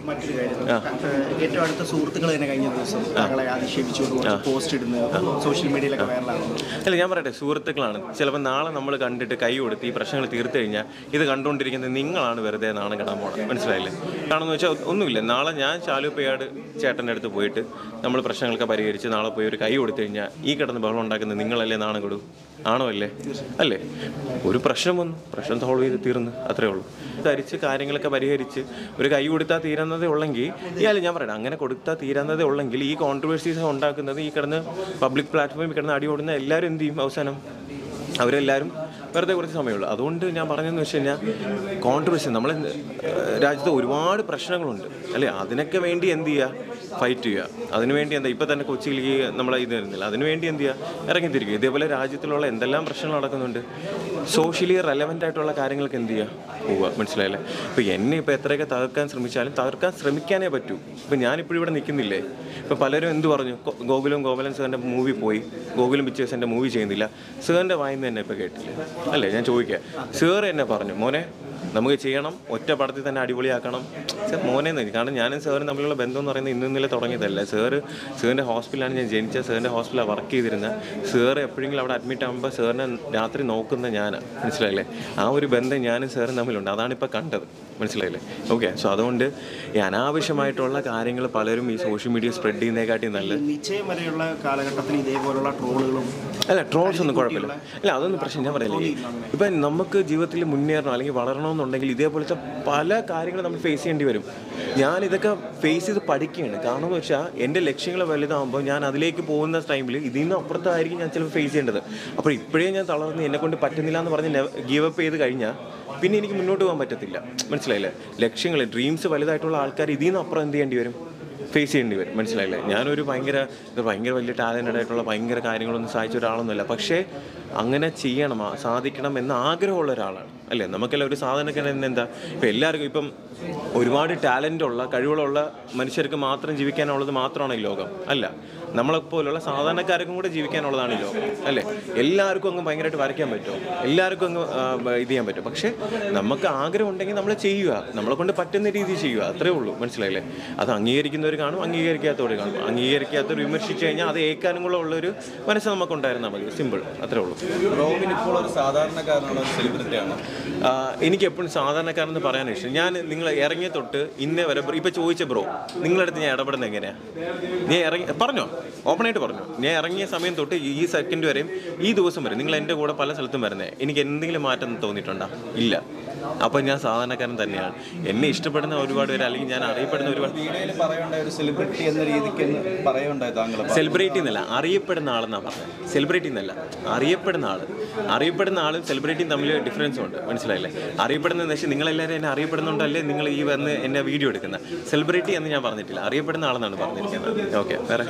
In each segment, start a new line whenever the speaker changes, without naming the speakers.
മറ്റൊരു കാര്യം ഏഹ് ഏറ്റവും അടുത്ത സുഹൃത്തുക്കൾ തന്നെ കഴിഞ്ഞ ദിവസം താങ്കളെ അധിക്ഷേപിച്ചുകൊണ്ട് കുറച്ച് പോസ്റ്റ് ഇടുന്നത് സോഷ്യൽ മീഡിയയിലൊക്കെ വൈറലാകുന്നു
അല്ല ഞാൻ പറയട്ടെ സുഹൃത്തുക്കളാണ് ചിലപ്പോൾ നാളെ നമ്മൾ കണ്ടിട്ട് കൈ കൊടുത്ത് ഈ പ്രശ്നങ്ങൾ തീർത്തു കഴിഞ്ഞാൽ ഇത് കണ്ടുകൊണ്ടിരിക്കുന്നത് നിങ്ങളാണ് വെറുതെ നാണം കെടാൻ പോകണം മനസ്സിലായില്ലേ കാരണം എന്ന് വെച്ചാൽ ഒന്നുമില്ല നാളെ ഞാൻ ചാലുപ്പയാട് ചേട്ടൻ്റെ അടുത്ത് പോയിട്ട് നമ്മൾ പ്രശ്നങ്ങളൊക്കെ പരിഹരിച്ച് നാളെ പോയി ഒരു കൈ കൊടുത്തു കഴിഞ്ഞാൽ ഈ കിടന്ന് ബഹളം ഉണ്ടാക്കുന്നത് നിങ്ങളല്ലേ നാണം കെടൂ ആണോ അല്ലേ അല്ലേ ഒരു പ്രശ്നം വന്നു പ്രശ്നം സോൾവ് ചെയ്ത് തീർന്ന് അത്രേ ഉള്ളൂ ധരിച്ച് കാര്യങ്ങളൊക്കെ പരിഹരിച്ച് ഒരു കൈ കൊടുത്താൽ തീരുന്നതേ ഉള്ളെങ്കിൽ ഇയാൾ ഞാൻ പറയണം അങ്ങനെ കൊടുത്താൽ തീരുന്നതേ ഉള്ളെങ്കിൽ ഈ കോൺട്രവേഴ്സീസ് ഉണ്ടാക്കുന്നത് ഈ കിടന്ന് പബ്ലിക് പ്ലാറ്റ്ഫോമിൽ കിടന്ന് അടി ഓടുന്ന എല്ലാവരും എന്ത് ചെയ്യും അവസാനം അവരെല്ലാവരും വെറുതെ കുറച്ച് സമയമുള്ളൂ അതുകൊണ്ട് ഞാൻ പറഞ്ഞതെന്ന് വെച്ച് കഴിഞ്ഞാൽ കോൺട്രവേഴ്സി നമ്മളെ ഏഹ്, രാജ്യത്ത് ഒരുപാട് പ്രശ്നങ്ങളുണ്ട് അല്ലേ അതിനൊക്കെ വേണ്ടി എന്ത് ചെയ്യുക ഫൈറ്റ് ചെയ്യുക അതിനുവേണ്ടി എന്താ ഇപ്പം തന്നെ കൊച്ചിയിൽ ഈ നമ്മളെ ഇത് വരുന്നില്ല അതിനുവേണ്ടി എന്ത് ചെയ്യുക ഇറങ്ങിത്തിരിക്കുക ഇതേപോലെ രാജ്യത്തിലുള്ള എന്തെല്ലാം പ്രശ്നങ്ങൾ നടക്കുന്നുണ്ട് സോഷ്യലി റെലവൻ്റ് ആയിട്ടുള്ള കാര്യങ്ങൾക്ക് എന്ത് ചെയ്യുക പോവുക മനസ്സിലായില്ലേ ഇപ്പോൾ എന്നെ ഇപ്പോൾ എത്രയൊക്കെ തകർക്കാൻ ശ്രമിച്ചാലും തകർക്കാൻ ശ്രമിക്കാനേ പറ്റൂ ഇപ്പം ഞാനിപ്പോഴും ഇവിടെ നിൽക്കുന്നില്ലേ ഇപ്പോൾ പലരും എന്ത് പറഞ്ഞു ഗോ- ഗോകുലും ഗോകുലൻ സാറിൻ്റെ മൂവി പോയി ഗോകുലും പിക്ചേഴ്സിൻ്റെ മൂവി ചെയ്യുന്നില്ല സാറിൻ്റെ വായിന്ന് തന്നെ ഇപ്പോൾ കേട്ടില്ല അല്ലേ ഞാൻ ചോദിക്കാം സാർ എന്നെ പറഞ്ഞു മോനെ നമുക്ക് ചെയ്യണം ഒറ്റ പടത്തിൽ തന്നെ അടിപൊളിയാക്കണം സാർ മോനെ എന്ന് കാരണം ഞാനും സാറും തമ്മിലുള്ള ബന്ധം എന്ന് പറയുന്നത് ഇന്ന് ഇന്നലെ തുടങ്ങിയതല്ല സാറ് സാറിൻ്റെ ഹോസ്പിറ്റലാണ് ഞാൻ ജനിച്ച സാറിൻ്റെ ഹോസ്പിറ്റലാണ് വർക്ക് ചെയ്തിരുന്നത് സാർ എപ്പോഴെങ്കിലും അവിടെ അഡ്മിറ്റ് ആകുമ്പോൾ സാറിനെ രാത്രി നോക്കുന്ന ഞാനാണ് മനസ്സിലായില്ലേ ആ ഒരു ബന്ധം ഞാനും സാറും തമ്മിലുണ്ട് അതാണ് ഇപ്പോൾ കണ്ടത് മനസ്സിലായില്ലേ ഓക്കെ സോ അതുകൊണ്ട് ഈ അനാവശ്യമായിട്ടുള്ള കാര്യങ്ങൾ പലരും ഈ സോഷ്യൽ മീഡിയ സ്പ്രെഡ് ചെയ്യുന്നതിനെക്കാട്ടി നല്ലത്
നിശ്ചയം വരെയുള്ള കാലഘട്ടത്തിൽ ഇതേപോലുള്ള ട്രോളുകളും
അല്ല ട്രോൾസ് ഒന്നും കുഴപ്പമില്ല അല്ല അതൊന്നും പ്രശ്നം ഞാൻ പറയില്ലേ ഇപ്പം നമുക്ക് ജീവിതത്തിൽ മുന്നേറണം അല്ലെങ്കിൽ വളരണമെന്നുണ്ടെങ്കിൽ ഇതേപോലത്തെ പല കാര്യങ്ങളും നമ്മൾ ഫേസ് ചെയ്യേണ്ടി വരും ഞാൻ ഇതൊക്കെ ഫേസ് ചെയ്ത് പഠിക്കുകയാണ് കാരണം എന്ന് വെച്ചാൽ എൻ്റെ ലക്ഷ്യങ്ങൾ വലുതാകുമ്പോൾ ഞാൻ അതിലേക്ക് പോകുന്ന ടൈമിൽ ഇതിൽ നിന്ന് അപ്പുറത്തായിരിക്കും ഞാൻ ചിലപ്പോൾ ഫേസ് ചെയ്യേണ്ടത് അപ്പോൾ ഇപ്പോഴേ ഞാൻ തളർന്ന് എന്നെ കൊണ്ട് പറ്റുന്നില്ല എന്ന് പറഞ്ഞ് ഗീവ് അപ്പ് ചെയ്ത് കഴിഞ്ഞാൽ പിന്നെ എനിക്ക് മുന്നോട്ട് പോകാൻ പറ്റത്തില്ല മനസ്സിലായില്ലേ ലക്ഷ്യങ്ങൾ ഡ്രീംസ് വലുതായിട്ടുള്ള ആൾക്കാർ ഇതിൽ നിന്ന് അപ്പുറം എന്ത് ചെയ്യേണ്ടി വരും ഫേസ് ചെയ്യേണ്ടി വരും മനസ്സിലായില്ലേ ഞാനൊരു ഭയങ്കര ഇത് ഭയങ്കര വലിയ ടാലൻറ്റഡ് ആയിട്ടുള്ള ഭയങ്കര കാര്യങ്ങളൊന്നും സാധിച്ച ഒരാളൊന്നുമല്ല പക്ഷേ അങ്ങനെ ചെയ്യണം ആ- സാധിക്കണം എന്ന ആഗ്രഹമുള്ള ഒരാളാണ് അല്ലേ നമുക്കെല്ലാം ഒരു സാധനക്കാരൻ എന്താ ഇപ്പം എല്ലാവർക്കും ഇപ്പം ഒരുപാട് ടാലൻ്റ് ഉള്ള കഴിവുകളുള്ള മനുഷ്യർക്ക് മാത്രം ജീവിക്കാനുള്ളത് മാത്രമാണ് ഈ ലോകം അല്ല നമ്മളെപ്പോലുള്ള സാധാരണക്കാർക്കും കൂടെ ജീവിക്കാനുള്ളതാണ് ഈ ലോകം അല്ലേ എല്ലാവർക്കും അങ്ങ് ഭയങ്കരമായിട്ട് വരയ്ക്കാൻ പറ്റുമോ എല്ലാവർക്കും അങ്ങ് ആ, ബ- ഇത് ചെയ്യാൻ പറ്റും പക്ഷേ നമുക്ക് ആഗ്രഹം ഉണ്ടെങ്കിൽ നമ്മൾ ചെയ്യുക നമ്മളെ കൊണ്ട് പറ്റുന്ന രീതിയിൽ ചെയ്യുക അത്രേ ഉള്ളൂ മനസ്സിലായില്ലേ അത് അംഗീകരിക്കുന്നവർ കാണും അംഗീകരിക്കാത്തവർ കാണും അംഗീകരിക്കാത്തവർ വിമർശിച്ചു കഴിഞ്ഞാൽ അത് ഏക്കാനും കൂടെ ഉള്ളൊരു മനസ്സ് നമുക്ക് ഉണ്ടായിരുന്നാൽ മതി സിമ്പിൾ അത്രേ ഉള്ളൂ
റോബിൻ ഇപ്പോൾ ഒരു സാധാരണക്കാരനാണ് ഒരു സെലിബ്രിറ്റിയാണ്
ആ, എനിക്ക് എപ്പോഴും സാധാരണക്കാരെന്ന് പറയാൻ ഇഷ്ടം ഞാൻ നിങ്ങൾ ഇറങ്ങിയ തൊട്ട് ഇന്നേ വരെ ബ്രോ- ഇപ്പൊ ചോദിച്ച ബ്രോ നിങ്ങളടുത്ത് ഞാൻ ഇടപെടുന്നത് എങ്ങനെയാ നീ ഇറങ്ങി പറഞ്ഞോ ഓപ്പണായിട്ട് പറഞ്ഞു ഞാൻ ഇറങ്ങിയ സമയം തൊട്ട് ഈ സെക്കൻഡ് വരെയും ഈ ദിവസം വരെ നിങ്ങൾ എൻ്റെ കൂടെ പല സ്ഥലത്തും വരുന്നത് എനിക്ക് എന്തെങ്കിലും മാറ്റം തോന്നിയിട്ടുണ്ടോ ഇല്ല അപ്പം ഞാൻ സാധാരണക്കാരൻ തന്നെയാണ് എന്നെ ഇഷ്ടപ്പെടുന്ന ഒരുപാട് പേര് അല്ലെങ്കിൽ ഞാൻ അറിയപ്പെടുന്ന ഒരുപാട്
വീഡിയോയിൽ പറയണ്ടായ ഒരു സെലിബ്രിറ്റി എന്ന രീതിക്ക് എന്ന് പറയണ്ടായി താങ്കൾ
സെലിബ്രിറ്റി എന്നല്ല അറിയപ്പെടുന്ന ആളെന്നാണ് പറഞ്ഞത് സെലിബ്രിറ്റി എന്നല്ല അറിയപ്പെടുന്ന ആൾ അറിയപ്പെടുന്ന ആളും സെലിബ്രിറ്റിയും തമ്മിൽ ഡിഫറൻസ് ഉണ്ട് മനസ്സിലായില്ലേ അറിയപ്പെടുന്ന വെച്ചാൽ നിങ്ങളെല്ലാവരും എന്നെ അറിയപ്പെടുന്നുണ്ടല്ലേ നിങ്ങൾ ഈ വന്ന് എന്നെ വീഡിയോ എടുക്കുന്ന സെലിബ്രിറ്റി എന്ന് ഞാൻ പറഞ്ഞിട്ടില്ല അറിയപ്പെടുന്ന ആളെന്നാണ് പറഞ്ഞിരിക്കുന്നത് ഓക്കെ വേറെ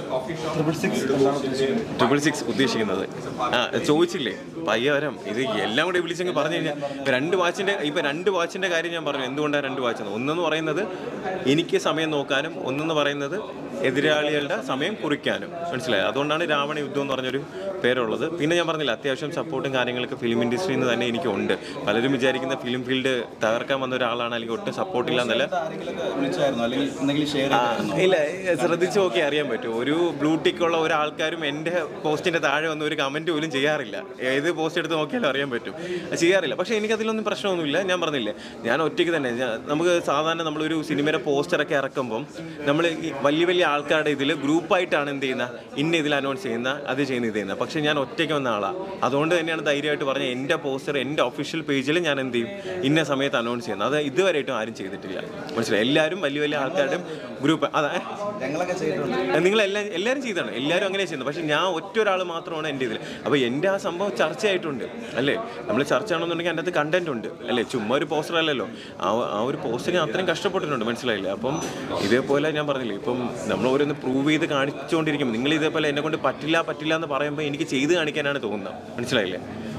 ട്രിപ്പിൾ സിക്സ് ഉദ്ദേശിക്കുന്നത് ആ ചോദിച്ചില്ലേ പയ്യവരം ഇത് എല്ലാം കൂടി വിളിച്ചെങ്കിൽ പറഞ്ഞു കഴിഞ്ഞാൽ ഇപ്പൊ രണ്ട് വാച്ചിന്റെ ഇപ്പൊ രണ്ട് വാച്ചിന്റെ കാര്യം ഞാൻ പറഞ്ഞു എന്തുകൊണ്ടാണ് രണ്ട് വാച്ച് എന്ന് ഒന്നെന്ന് പറയുന്നത് എനിക്ക് സമയം നോക്കാനും ഒന്നെന്ന് പറയുന്നത് എതിരാളികളുടെ സമയം കുറിക്കാനും മനസ്സിലായി അതുകൊണ്ടാണ് രാവണ യുദ്ധം എന്ന് പറഞ്ഞൊരു പേരുള്ളത് പിന്നെ ഞാൻ പറഞ്ഞില്ല അത്യാവശ്യം സപ്പോർട്ടും കാര്യങ്ങളൊക്കെ ഫിലിം ഇൻഡസ്ട്രിയിൽ നിന്ന് തന്നെ എനിക്കുണ്ട് പലരും വിചാരിക്കുന്ന ഫിലിം ഫീൽഡ് തകർക്കാൻ വന്ന ഒരാളാണ് അല്ലെങ്കിൽ ഒട്ടും സപ്പോർട്ടില്ല എന്നല്ല
ആരെങ്കിലുമൊക്കെ വിളിച്ചായിരുന്നു അല്ലെങ്കിൽ എന്തെങ്കിലും ഷെയർ
ആ, ഇല്ല ശ്രദ്ധിച്ച് നോക്കി അറിയാൻ പറ്റും ഒരു ബ്ലൂ ടിക്ക് ഉള്ള ഒരാൾക്കാരും എൻ്റെ പോസ്റ്റിന്റെ താഴെ വന്ന് ഒരു കമന്റ് പോലും ചെയ്യാറില്ല ഏത് പോസ്റ്റ് എടുത്ത് നോക്കിയാലും അറിയാൻ പറ്റും അത് ചെയ്യാറില്ല പക്ഷേ എനിക്കതിലൊന്നും പ്രശ്നമൊന്നുമില്ല ഞാൻ പറഞ്ഞില്ലേ ഞാൻ ഒറ്റയ്ക്ക് തന്നെ ഞാൻ- നമുക്ക് സാധാരണ നമ്മളൊരു സിനിമയുടെ പോസ്റ്ററൊക്കെ ഇറക്കുമ്പം നമ്മൾ ഈ വലിയ വലിയ ആൾക്കാരുടെ ഇതിൽ ഗ്രൂപ്പായിട്ടാണ് എന്ത് ചെയ്യുന്നത് ഇന്ന ഇതിൽ അനൗൺസ് ചെയ്യുന്ന അത് ചെയ്യുന്ന ഇത് ചെയ്യുന്നത് പക്ഷേ ഞാൻ ഒറ്റയ്ക്ക് വന്ന ആളാണ് അതുകൊണ്ട് തന്നെയാണ് ധൈര്യമായിട്ട് പറഞ്ഞ എൻ്റെ പോസ്റ്റർ എൻ്റെ ഒഫീഷ്യൽ പേജിൽ ഞാൻ എന്ത് ചെയ്യും ഇന്ന സമയത്ത് അനൗൺസ് ചെയ്യുന്നത് അത് ഇതുവരെയായിട്ടും ആരും ചെയ്തിട്ടില്ല മനസ്സിലായി എല്ലാവരും വലിയ വലിയ ആൾക്കാരുടെയും ഗ്രൂപ്പ് അതാ
ഞങ്ങളൊക്കെ ചെയ്തിട്ടുണ്ട്
നിങ്ങളെല്ലാം എല്ലാവരും ചെയ്താണ് എല്ലാവരും അങ്ങനെ ചെയ്യുന്നത് പക്ഷെ ഞാൻ ഒറ്റ ഒരാൾ മാത്രമാണ് എൻ്റെ ഇതിൽ അപ്പോൾ എൻ്റെ ആ സംഭവം ചർച്ചയായിട്ടുണ്ട് അല്ലേ നമ്മൾ ചർച്ച ആണെന്നുണ്ടെങ്കിൽ അതിൻ്റെ അകത്ത് കണ്ടന്റ് ഉണ്ട് അല്ലേ ചുമ്മാ ഒരു പോസ്റ്റർ അല്ലല്ലോ ആ ആ ഒരു പോസ്റ്ററിന് അത്രയും കഷ്ടപ്പെട്ടിട്ടുണ്ട് മനസ്സിലായില്ലേ അപ്പം ഇതേപോലെ ഞാൻ പറഞ്ഞില്ലേ ഇപ്പം നമ്മൾ ഓരോന്ന് പ്രൂവ് ചെയ്ത് കാണിച്ചുകൊണ്ടിരിക്കും നിങ്ങൾ ഇതേപോലെ എന്നെ കൊണ്ട് പറ്റില്ല പറ്റില്ല എന്ന് പറയുമ്പോൾ എനിക്ക് ചെയ്ത് കാണിക്കാനാണ് തോന്നുന്നത് മനസ്സിലായില്ലേ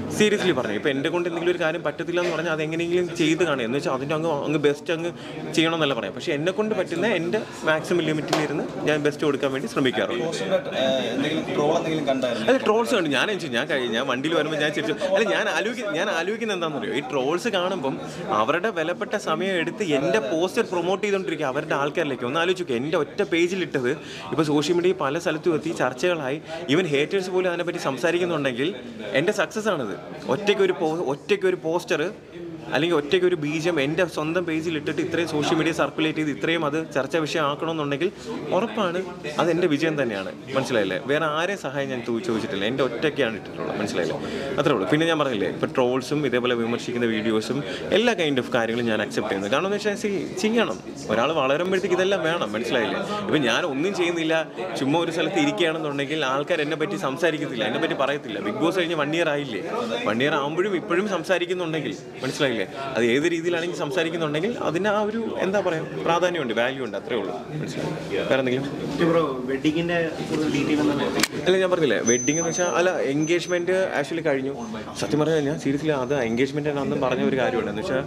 സീരിയസ്ലി പറഞ്ഞു ഇപ്പോൾ എൻ്റെ കൊണ്ട് എന്തെങ്കിലും ഒരു കാര്യം പറ്റത്തില്ല എന്ന് പറഞ്ഞാൽ അത് എങ്ങനെയെങ്കിലും ചെയ്ത് കാണുക എന്ന് വെച്ചാൽ അതിൻ്റെ അങ്ങ് അങ്ങ് ബെസ്റ്റ് അങ്ങ് ചെയ്യണമെന്നല്ല പറയാം പക്ഷേ എന്നെ കൊണ്ട് പറ്റുന്ന എൻ്റെ മാക്സിമം ലിമിറ്റിലിരുന്ന് ഞാൻ ബെസ്റ്റ് കൊടുക്കാൻ വേണ്ടി ശ്രമിക്കാറുണ്ട്
പോസ്റ്റിന്റെ എന്തെങ്കിലും ട്രോൾ എന്തെങ്കിലും കണ്ടായിരുന്നു
അല്ല ട്രോൾസ് കണ്ടു ഞാൻ ചോദിച്ചു ഞാൻ കഴിഞ്ഞു ഞാൻ വണ്ടിയിൽ വരുമ്പോൾ ഞാൻ ചിരിച്ചു അല്ല ഞാൻ ആലോചിക്കുന്ന ഞാൻ ആലോചിക്കുന്നത് എന്താണെന്ന് അറിയോ ഈ ട്രോൾസ് കാണുമ്പം അവരുടെ വിലപ്പെട്ട സമയം എടുത്ത് എൻ്റെ പോസ്റ്റർ പ്രൊമോട്ട് ചെയ്തുകൊണ്ടിരിക്കുക അവരുടെ ആൾക്കാരിലേക്ക് ഒന്ന് ആലോചിക്കുക എൻ്റെ ഒറ്റ പേജിലിട്ടത് ഇപ്പോൾ സോഷ്യൽ മീഡിയ പല സ്ഥലത്തും എത്തി ചർച്ചകളായി ഈവൻ ഹേറ്റേഴ്സ് പോലും അതിനെപ്പറ്റി സംസാരിക്കുന്നുണ്ടെങ്കിൽ എൻ്റെ സക്സസ് ആണിത് ഒറ്റയ്ക്ക് ഒരു പോ ഒറ്റയ്ക്ക് ഒരു പോസ്റ്റർ അല്ലെങ്കിൽ ഒറ്റയ്ക്ക് ഒരു ബീജം എൻ്റെ സ്വന്തം പേജിൽ ഇട്ടിട്ട് ഇത്രയും സോഷ്യൽ മീഡിയ സർക്കുലേറ്റ് ചെയ്ത് ഇത്രയും അത് ചർച്ചാ വിഷയം ആക്കണമെന്നുണ്ടെങ്കിൽ ഉറപ്പാണ് അത് എൻ്റെ വിജയം തന്നെയാണ് മനസ്സിലായില്ലേ വേറെ ആരെയും സഹായം ഞാൻ ചോ- ചോദിച്ചിട്ടില്ല എൻ്റെ ഒറ്റയ്ക്കാണ് ഇട്ടിട്ടുള്ളത് മനസ്സിലായില്ലേ അത്രേ ഉള്ളൂ പിന്നെ ഞാൻ പറഞ്ഞില്ലേ ഇപ്പോൾ ട്രോൾസും ഇതേപോലെ വിമർശിക്കുന്ന വീഡിയോസും എല്ലാ കൈൻഡ് ഓഫ് കാര്യങ്ങളും ഞാൻ അക്സെപ്റ്റ് ചെയ്യുന്നത് കാരണം എന്ന് വെച്ചാൽ see, ചെയ്യണം ഒരാൾ വളരുമ്പോഴത്തേക്ക് ഇതെല്ലാം വേണം മനസ്സിലായില്ലേ ഇപ്പം ഞാൻ ഒന്നും ചെയ്യുന്നില്ല ചുമ്മാ ഒരു സ്ഥലത്ത് ഇരിക്കുകയാണെന്നുണ്ടെങ്കിൽ ആൾക്കാർ എന്നെ പറ്റി സംസാരിക്കത്തില്ല എന്നെ പറ്റി പറയത്തില്ല ബിഗ് ബോസ് കഴിഞ്ഞ് വൺ ഇയർ ആയില്ലേ വൺ ഇയർ ആകുമ്പോഴും ഇപ്പോഴും സംസാരിക്കുന്നുണ്ടെങ്കിൽ മനസ്സിലായില്ലേ അത് ഏത് രീതിയിലാണെങ്കിൽ സംസാരിക്കുന്നുണ്ടെങ്കിൽ അതിന് ആ ഒരു എന്താ പറയുക പ്രാധാന്യമുണ്ട് വാല്യൂ ഉണ്ട് അത്രേ ഉള്ളൂ മനസ്സിലായി വേറെ എന്തെങ്കിലും
ബ്രോ വെഡിങ്ങിന്റെ കൂടുതൽ ഡീറ്റെയിൽ എന്ന്
അല്ല ഞാൻ പറഞ്ഞില്ലേ വെഡിങ് എന്ന് വെച്ചാൽ അല്ല എൻഗേജ്മെന്റ് ആക്ച്വലി കഴിഞ്ഞു സത്യം പറഞ്ഞാൽ ഞാൻ സീരിയസ്ലി അത് എൻഗേജ്മെന്റ് അന്നും പറഞ്ഞ ഒരു കാര്യമുണ്ട് എന്ന് വെച്ചാൽ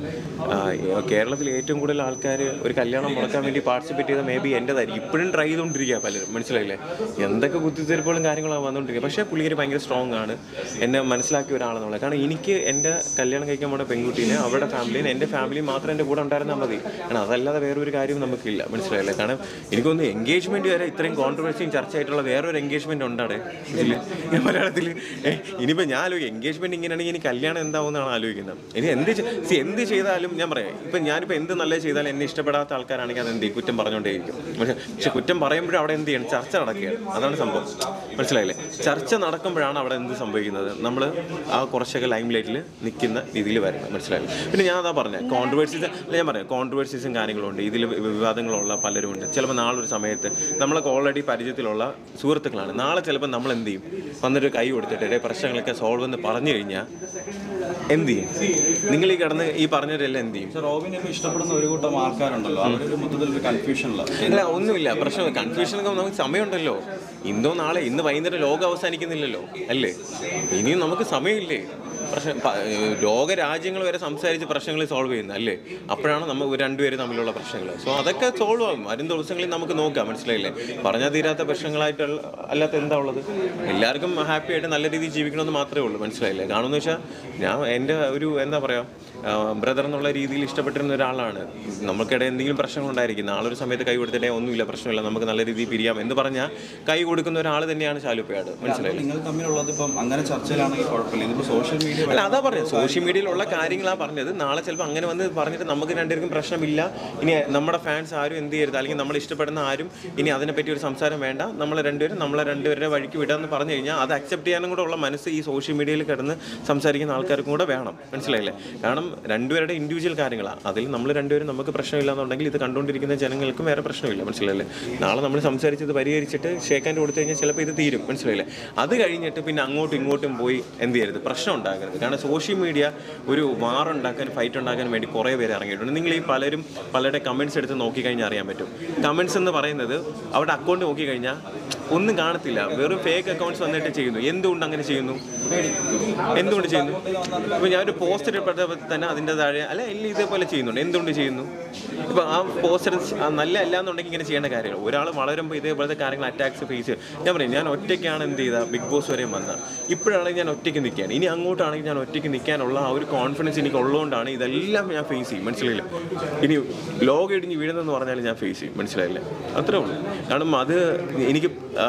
ആ, കേരളത്തിൽ ഏറ്റവും കൂടുതൽ ആൾക്കാർ ഒരു കല്യാണം മുടക്കാൻ വേണ്ടി പാർട്ടിസിപ്പേറ്റ് ചെയ്ത മേ ബി എൻ്റെതായിരിക്കും ഇപ്പോഴും ട്രൈ ചെയ്തുകൊണ്ടിരിക്കുക പലരും മനസ്സിലായില്ലേ എന്തൊക്കെ കുത്തിത്തിരിപ്പുകളും കാര്യങ്ങളാണ് വന്നുകൊണ്ടിരിക്കുക പക്ഷേ പുള്ളിക്കാരി ഭയങ്കര സ്ട്രോങ് ആണ് എന്നെ മനസ്സിലാക്കിയ ഒരാളെന്നുള്ളത് കാരണം എനിക്ക് എൻ്റെ കല്യാണം കഴിക്കാൻ പോണ പെൺകുട്ടീനെ അവരുടെ ഫാമിലിനെ എൻ്റെ ഫാമിലി മാത്രം എൻ്റെ കൂടെ ഉണ്ടായിരുന്നാൽ മതി കാരണം അതല്ലാതെ വേറൊരു കാര്യം നമുക്കില്ല മനസ്സിലായില്ലേ കാരണം എനിക്കൊന്ന് എൻഗേജ്മെന്റ് വരെ ഇത്രയും കോൺട്രവേഴ്സിയും ചർച്ചയായിട്ടുള്ള വേറൊരു എൻഗേജ്മെന്റ് ഉണ്ടാടെ ഇതിൽ ഞാൻ മലയാളത്തിൽ ഇനിയിപ്പോൾ ഞാൻ ആലോചിക്കും എൻഗേജ്മെന്റ് ഇങ്ങനെയാണെങ്കിൽ ഇനി കല്യാണം എന്താവുമെന്നാണ് ആലോചിക്കുന്നത് ഇനി എന്ത് ചെ- see, എന്ത് ചെയ്താലും ഞാൻ പറയാം ഇപ്പം ഞാനിപ്പോൾ എന്ത് നല്ലത് ചെയ്താലും എന്നെ ഇഷ്ടപ്പെടാത്ത ആൾക്കാരാണെങ്കിൽ അത് എന്ത് ചെയ്യും കുറ്റം പറഞ്ഞുകൊണ്ടേയിരിക്കും പക്ഷേ പക്ഷെ കുറ്റം പറയുമ്പോഴും അവിടെ എന്ത് ചെയ്യണം ചർച്ച നടക്കുകയാണ് അതാണ് സംഭവം മനസ്സിലായില്ലേ ചർച്ച നടക്കുമ്പോഴാണ് അവിടെ എന്ത് സംഭവിക്കുന്നത് നമ്മൾ ആ കുറച്ചൊക്കെ ലൈം ലൈറ്റിൽ നിൽക്കുന്ന രീതിയിൽ വരുന്നത് മനസ്സിലായില്ലേ പിന്നെ ഞാൻ അതാ പറഞ്ഞത് കോൺട്രവേഴ്സീസ് അല്ല ഞാൻ പറയാം കോൺട്രവേഴ്സീസും കാര്യങ്ങളുണ്ട് ഇതിൽ വിവാദങ്ങളുള്ള പലരും ഉണ്ട് ചിലപ്പോൾ നാളെ ഒരു സമയത്ത് നമ്മളൊക്കെ ഓൾറെഡി പരിചയത്തിലുള്ള സുഹൃത്തുക്കളാണ് നാളെ ചിലപ്പോൾ നമ്മൾ എന്ത് ചെയ്യും വന്നിട്ട് കൈ കൊടുത്തിട്ട് "എടേ, പ്രശ്നങ്ങളൊക്കെ സോൾവ് എന്ന് പറഞ്ഞു കഴിഞ്ഞാൽ എന്ത് ചെയ്യും നിങ്ങൾ ഈ കിടന്ന് ഈ പറഞ്ഞവരെല്ലാം എന്ത് ചെയ്യും
പക്ഷെ റോബിനൊക്കെ ഇഷ്ടപ്പെടുന്ന ഒരു കൂട്ടം ആൾക്കാരുണ്ടല്ലോ അവരൊരു മൊത്തത്തിൽ ഒരു കൺഫ്യൂഷനില്ല
അല്ല ഒന്നുമില്ല പ്രശ്നം കൺഫ്യൂഷൻ നമുക്ക് സമയമുണ്ടല്ലോ ഇന്നോ നാളെ ഇന്ന് വൈകുന്നേരം ലോകം അവസാനിക്കുന്നില്ലല്ലോ അല്ലേ ഇനിയും നമുക്ക് സമയമില്ലേ പ്രശ്നം പ- ഏഹ് ലോകരാജ്യങ്ങൾ വരെ സംസാരിച്ച് പ്രശ്നങ്ങൾ സോൾവ് ചെയ്യുന്നത് അല്ലേ അപ്പോഴാണ് നമ്മൾ രണ്ടുപേരും തമ്മിലുള്ള പ്രശ്നങ്ങൾ സോ അതൊക്കെ സോൾവ് ആകും വരും ദിവസങ്ങളിൽ നമുക്ക് നോക്കാം മനസ്സിലായില്ലേ പറഞ്ഞാൽ തീരാത്ത പ്രശ്നങ്ങളായിട്ടുള്ള അല്ലാത്ത എന്താ ഉള്ളത് എല്ലാവർക്കും ഹാപ്പി ആയിട്ട് നല്ല രീതിയിൽ ജീവിക്കണമെന്ന് മാത്രമേ ഉള്ളൂ മനസ്സിലായില്ലേ കാണുമെന്ന് വെച്ചാൽ ഞാൻ എൻ്റെ ഒരു എന്താ പറയുക ബ്രദർ എന്നുള്ള രീതിയിൽ ഇഷ്ടപ്പെട്ടിരുന്ന ഒരാളാണ് നമുക്കിടെ എന്തെങ്കിലും പ്രശ്നങ്ങൾ ഉണ്ടായിരിക്കും നാളെ ഒരു സമയത്ത് കൈ കൊടുത്തിട്ടേ ഒന്നുമില്ല പ്രശ്നമില്ല നമുക്ക് നല്ല രീതിയിൽ പിരിയാം എന്ന് പറഞ്ഞാൽ കൈ കൊടുക്കുന്ന ഒരാൾ തന്നെയാണ് ശാലുപ്പയാട് മനസ്സിലായില്ലേ
നിങ്ങൾ തമ്മിലുള്ളത് ഇപ്പം അങ്ങനെ ചർച്ചയിലാണെങ്കിൽ കുഴപ്പമില്ല ഇതിപ്പോൾ സോഷ്യൽ മീഡിയ
അല്ല അതാ പറഞ്ഞത് സോഷ്യൽ മീഡിയയിലുള്ള കാര്യങ്ങളാണ് പറഞ്ഞത് നാളെ ചിലപ്പോൾ അങ്ങനെ വന്ന് പറഞ്ഞിട്ട് നമുക്ക് രണ്ടുപേർക്കും പ്രശ്നമില്ല ഇനി നമ്മുടെ ഫാൻസ് ആരും എന്ത് ചെയ്യരുത് അല്ലെങ്കിൽ നമ്മൾ ഇഷ്ടപ്പെടുന്ന ആരും ഇനി അതിനെപ്പറ്റി ഒരു സംസാരം വേണ്ട നമ്മൾ രണ്ടുപേരും നമ്മളെ രണ്ടുപേരുടെ വഴിക്ക് വിടാന്ന് പറഞ്ഞു കഴിഞ്ഞാൽ അത് അക്സെപ്റ്റ് ചെയ്യാനും കൂടെ ഉള്ള മനസ്സ് ഈ സോഷ്യൽ മീഡിയയിൽ കിടന്ന് സംസാരിക്കുന്ന ആൾക്കാർക്കും കൂടെ വേണം മനസ്സിലായില്ലേ കാരണം രണ്ടുപേരുടെ ഇൻഡിവിജ്വൽ കാര്യങ്ങളാണ് അതിൽ നമ്മൾ രണ്ടുപേരും നമുക്ക് പ്രശ്നമില്ല എന്നുണ്ടെങ്കിൽ ഇത് കണ്ടുകൊണ്ടിരിക്കുന്ന ജനങ്ങൾക്കും വേറെ പ്രശ്നമില്ല മനസ്സിലായില്ലേ നാളെ നമ്മൾ സംസാരിച്ചത് പരിഹരിച്ചിട്ട് ഷേക്കാൻ്റെ കൊടുത്തു കഴിഞ്ഞാൽ ചിലപ്പോൾ ഇത് തീരും മനസ്സിലായില്ലേ അത് കഴിഞ്ഞിട്ട് പിന്നെ അങ്ങോട്ടും ഇങ്ങോട്ടും പോയി എന്ത് ചെയ്യരുത് പ്രശ്നം ഉണ്ടാകരുത് കാരണം സോഷ്യൽ മീഡിയ ഒരു വാർ ഉണ്ടാക്കാൻ ഫൈറ്റ് ഉണ്ടാക്കാൻ വേണ്ടി കുറേ പേര് ഇറങ്ങിയിട്ടുണ്ട് നിങ്ങൾ ഈ പലരും പലരുടെ കമൻസ് എടുത്ത് നോക്കിക്കഴിഞ്ഞാൽ അറിയാൻ പറ്റും കമൻസ് എന്ന് പറയുന്നത് അവിടെ അക്കൗണ്ട് നോക്കിക്കഴിഞ്ഞാൽ ഒന്നും കാണത്തില്ല വെറും ഫേക്ക് അക്കൗണ്ട്സ് വന്നിട്ട് ചെയ്യുന്നു എന്തുകൊണ്ട് അങ്ങനെ ചെയ്യുന്നു എന്തുകൊണ്ട് ചെയ്യുന്നു ഇപ്പോൾ ഞാനൊരു പോസ്റ്റർ ഇട്ടപ്പോൾ തന്നെ അതിൻ്റെ താഴെ അല്ല ഇല്ല ഇതേപോലെ ചെയ്യുന്നുണ്ട് എന്തുകൊണ്ട് ചെയ്യുന്നു ഇപ്പോൾ ആ പോസ്റ്റർ നല്ല അല്ല എന്നുണ്ടെങ്കിൽ ഇങ്ങനെ ചെയ്യേണ്ട കാര്യങ്ങൾ ഒരാൾ വളരുമ്പോൾ ഇതേപോലത്തെ കാര്യങ്ങൾ അറ്റാക്സ് ഫേസ് ചെയ്യും ഞാൻ പറയും ഞാൻ ഒറ്റയ്ക്കാണ് എന്ത് ചെയ്ത ബിഗ് ബോസ് വരെയും വന്ന ഇപ്പോഴാണെങ്കിൽ ഞാൻ ഒറ്റയ്ക്ക് നിൽക്കുകയാണ് ഇനി അങ്ങോട്ടാണെങ്കിൽ ഞാൻ ഒറ്റയ്ക്ക് നിൽക്കാനുള്ള ആ ഒരു കോൺഫിഡൻസ് എനിക്ക് ഉള്ളതുകൊണ്ടാണ് ഇതെല്ലാം ഞാൻ ഫേസ് ചെയ്യും മനസ്സിലായില്ല ഇനി ലോകം ഇടിഞ്ഞ് വീഴുന്നെന്ന് പറഞ്ഞാൽ ഞാൻ ഫേസ് ചെയ്യും മനസ്സിലായില്ലേ അത്രേ ഉള്ളൂ കാരണം അത് എനിക്ക് ആ,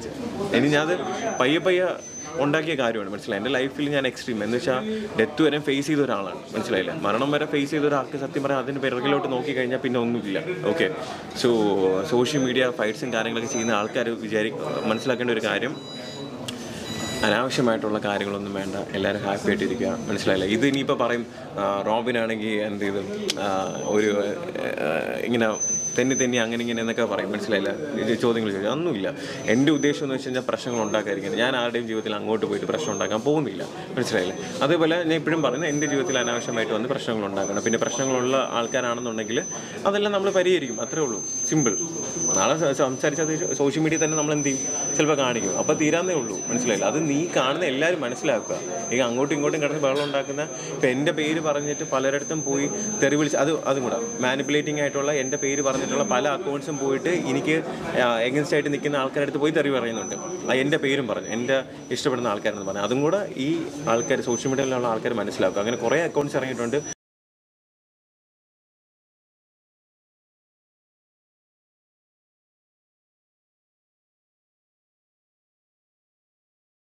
ഇനി ഞാൻ അത് പയ്യെ പയ്യെ ഉണ്ടാക്കിയ കാര്യമാണ് മനസ്സിലായി എൻ്റെ ലൈഫിൽ ഞാൻ എക്സ്ട്രീം എന്ന് വെച്ചാൽ ഡെത്ത് വരെ ഫേസ് ചെയ്ത ഒരാളാണ് മനസ്സിലായില്ല മരണം വരെ ഫേസ് ചെയ്ത ഒരാൾക്ക് സത്യം പറയാൻ അതിൻ്റെ പിറകിലോട്ട് നോക്കി കഴിഞ്ഞാൽ പിന്നെ ഒന്നുമില്ല ഓക്കെ സോ സോഷ്യൽ മീഡിയ ഫൈറ്റ്സും കാര്യങ്ങളൊക്കെ ചെയ്യുന്ന ആൾക്കാർ വിചാരി മനസ്സിലാക്കേണ്ട ഒരു കാര്യം അനാവശ്യമായിട്ടുള്ള കാര്യങ്ങളൊന്നും വേണ്ട എല്ലാവരും ഹാപ്പി ആയിട്ടിരിക്കുക മനസ്സിലായില്ല ഇത് ഇനിയിപ്പോൾ പറയും ആ, റോബിനാണെങ്കിൽ എന്ത് ചെയ്തു ആ, ഒരു ആ, ഇങ്ങനെ തെന്നി തെന്നി അങ്ങനെ ഇങ്ങനെ എന്നൊക്കെ പറയും മനസ്സിലായില്ല ഇത് ചോദ്യങ്ങൾ ചോദിക്കും ഒന്നുമില്ല എൻ്റെ ഉദ്ദേശം എന്ന് വെച്ച് കഴിഞ്ഞാൽ പ്രശ്നങ്ങൾ ഉണ്ടാക്കാതിരിക്കുന്നത് ഞാൻ ആരുടെയും ജീവിതത്തിൽ അങ്ങോട്ട് പോയിട്ട് പ്രശ്നം ഉണ്ടാക്കാൻ പോകുന്നില്ല മനസ്സിലായില്ലേ അതേപോലെ ഞാൻ ഇപ്പോഴും പറയുന്നത് എൻ്റെ ജീവിതത്തിൽ അനാവശ്യമായിട്ട് വന്ന് പ്രശ്നങ്ങൾ ഉണ്ടാക്കണം പിന്നെ പ്രശ്നങ്ങളുള്ള ആൾക്കാരാണെന്നുണ്ടെങ്കിൽ അതെല്ലാം നമ്മൾ പരിഹരിക്കും അത്രേ ഉള്ളൂ സിമ്പിൾ നാളെ സ- സംസാരിച്ചത് സോഷ്യൽ മീഡിയ തന്നെ നമ്മൾ എന്ത് ചെയ്യും ചിലപ്പോൾ കാണിക്കും അപ്പോൾ തീരാന്നേ ഉള്ളൂ മനസ്സിലായില്ല അത് നീ കാണുന്ന എല്ലാവരും മനസ്സിലാക്കുക ഈ അങ്ങോട്ടും ഇങ്ങോട്ടും കിടന്ന് വെള്ളം ഉണ്ടാക്കുന്ന ഇപ്പം എൻ്റെ പേര് പറഞ്ഞിട്ട് പലരിടത്തും പോയി തെറി വിളിച്ച് അത് അതും കൂടെ മാനിപ്പുലേറ്റിംഗ് ആയിട്ടുള്ള എൻ്റെ പേര് പറഞ്ഞിട്ടുള്ള പല അക്കൗണ്ട്സും പോയിട്ട് എനിക്ക് എഗൻസ്റ്റ് ആയിട്ട് നിൽക്കുന്ന ആൾക്കാരുടെ അടുത്ത് പോയി തെറി പറയുന്നുണ്ട് ആ എൻ്റെ പേരും പറഞ്ഞു എൻ്റെ ഇഷ്ടപ്പെടുന്ന ആൾക്കാരെന്ന് പറഞ്ഞു അതും കൂടെ ഈ ആൾക്കാർ സോഷ്യൽ മീഡിയയിലുള്ള ആൾക്കാർ മനസ്സിലാക്കുക അങ്ങനെ കുറേ അക്കൗണ്ട്സ് ഇറങ്ങിയിട്ടുണ്ട്